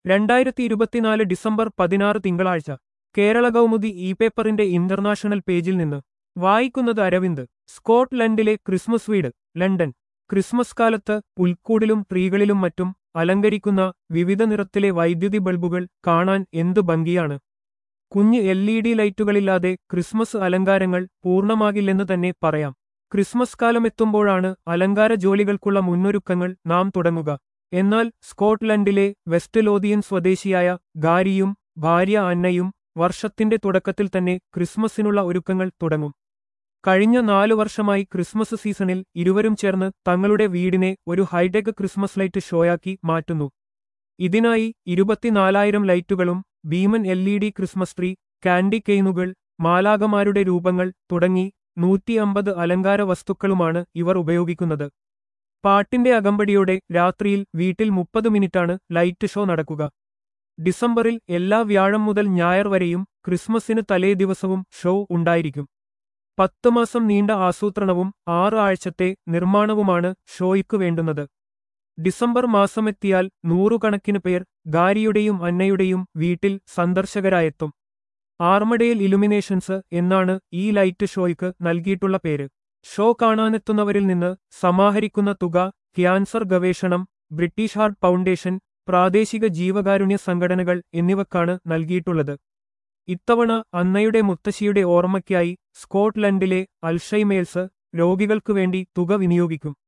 രണ്ടായിരത്തി ഇരുപത്തിനാല് ഡിസംബർ പതിനാറ് തിങ്കളാഴ്ച കേരള കൗമുദി ഇ പേപ്പറിന്റെ ഇന്റർനാഷണൽ പേജിൽ നിന്ന് വായിക്കുന്നത് അരവിന്ദ് സ്കോട്ട്ലൻഡിലെ ക്രിസ്മസ് വീട് ലണ്ടൻ ക്രിസ്മസ് കാലത്ത് പുൽക്കൂടിലും ട്രീകളിലും മറ്റും അലങ്കരിക്കുന്ന വിവിധ നിറത്തിലെ വൈദ്യുതി ബൾബുകൾ കാണാൻ എന്തു ഭംഗിയാണ് കുഞ്ഞ് എൽ ഇ ഡി ലൈറ്റുകളില്ലാതെ ക്രിസ്മസ് അലങ്കാരങ്ങൾ പൂർണ്ണമാകില്ലെന്ന് തന്നെ പറയാം ക്രിസ്മസ് കാലമെത്തുമ്പോഴാണ് അലങ്കാര ജോലികൾക്കുള്ള മുന്നൊരുക്കങ്ങൾ നാം തുടങ്ങുക എന്നാൽ സ്കോട്ട്ലൻഡിലെ വെസ്റ്റ് ലോദിയൻ സ്വദേശിയായ ഗാരിയും ഭാര്യ അന്നയും വർഷത്തിന്റെ തുടക്കത്തിൽ തന്നെ ക്രിസ്മസിനുള്ള ഒരുക്കങ്ങൾ തുടങ്ങും കഴിഞ്ഞ നാലു വർഷമായി ക്രിസ്മസ് സീസണിൽ ഇരുവരും ചേർന്ന് തങ്ങളുടെ വീടിനെ ഒരു ഹൈടെക് ക്രിസ്മസ് ലൈറ്റ് ഷോയാക്കി മാറ്റുന്നു ഇതിനായി ഇരുപത്തിനാലായിരം ലൈറ്റുകളും ഭീമൻ L E D Christmas tree candy കെയിനുകൾ മാലാകമാരുടെ രൂപങ്ങൾ തുടങ്ങി നൂറ്റി അമ്പത് അലങ്കാര വസ്തുക്കളുമാണ് ഇവർ ഉപയോഗിക്കുന്നത് പാട്ടിന്റെ അകമ്പടിയോടെ രാത്രിയിൽ വീട്ടിൽ മുപ്പത് മിനിറ്റാണ് ലൈറ്റ് ഷോ നടക്കുക ഡിസംബറിൽ എല്ലാ വ്യാഴം മുതൽ ഞായർ വരെയും ക്രിസ്മസിന് തലേ ദിവസവും ഷോ ഉണ്ടായിരിക്കും പത്ത് മാസം നീണ്ട ആസൂത്രണവും ആറ് ആഴ്ചത്തെ നിർമ്മാണവുമാണ് ഷോയ്ക്ക് വേണ്ടുന്നത് ഡിസംബർ മാസമെത്തിയാൽ നൂറുകണക്കിന് പേർ ഗാരിയുടെയും അന്നയുടെയും വീട്ടിൽ സന്ദർശകരായെത്തും ആർമഡേൽ ഇലുമിനേഷൻസ് എന്നാണ് ഈ ലൈറ്റ് ഷോയ്ക്ക് നൽകിയിട്ടുള്ള പേര് ഷോ കാണാനെത്തുന്നവരിൽ നിന്ന് സമാഹരിക്കുന്ന തുക ക്യാൻസർ ഗവേഷണം ബ്രിട്ടീഷ് ഹാർട്ട് ഫൗണ്ടേഷൻ പ്രാദേശിക ജീവകാരുണ്യ സംഘടനകൾ എന്നിവക്കാണ് നൽകിയിട്ടുള്ളത് ഇത്തവണ അന്നയുടെ മുത്തശ്ശിയുടെ ഓർമ്മയ്ക്കായി സ്കോട്ട്ലൻഡിലെ അൽഷൈമേൽസ് രോഗികൾക്കു വേണ്ടി തുക വിനിയോഗിക്കും